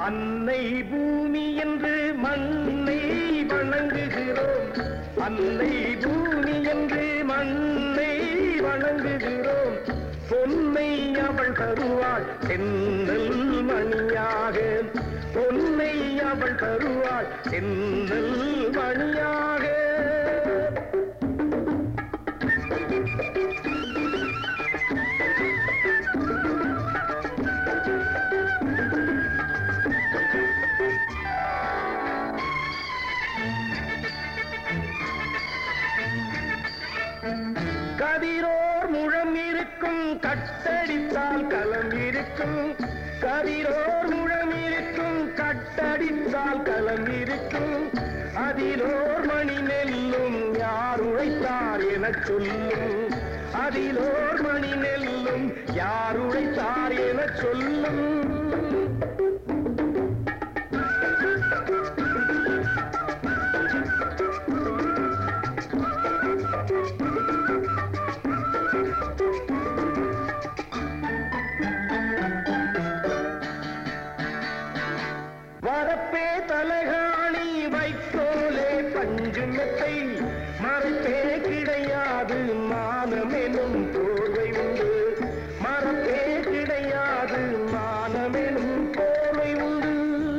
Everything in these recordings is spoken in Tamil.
அன்னை பூமி என்று மண்ணை வணங்குகிறோம் அன்னை பூமி என்று மண்ணை வணங்குகிறோம் பொன்னை அவள் தருவாள் சென்னல் மணியாக பொன்னை அவள் தருவாள் சென்னல் மணியாக கதிரோர் முழம் இருக்கும் கட்டடித்தால் களம் இருக்கும் கதிரோர் முழம் இருக்கும் கட்டடித்தால் களம் இருக்கும் அதிலோர் மணி நெல்லும் யார் உழைத்தார் எனச் சொல்லும் அதிலோர் மணி நெல்லும் யார் உழைத்தார் எனச் சொல்லும் வரப்பே தலகாணி வைக்கோலே பஞ்சு மெத்தை மரப்பே கிடையாது மானமெனும் போர்வை உண்டு மரப்பே கிடையாது மானமெனும் போர்வை உண்டு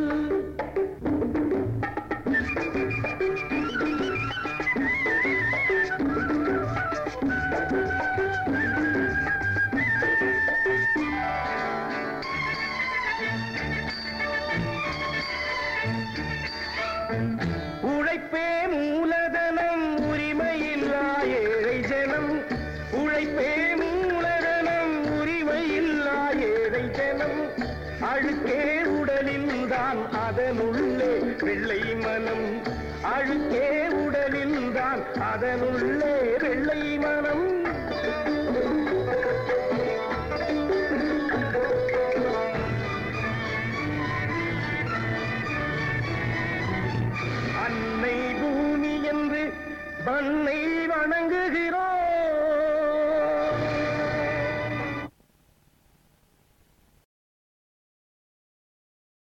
உழைப்பே மூலதனம் உரிமையில்லா ஏழை ஜனம் உழைப்பே மூலதனம் உரிமையில்லா ஏழை ஜனம் அழுக்கே உடலில் தான் அதனுள்ளே வெள்ளை மனம் அழுக்கே உடலில் தான் அதனுள்ளே வெள்ளை மனம் அன்னை பூமி என்று மண்ணை வணங்குகிறோம்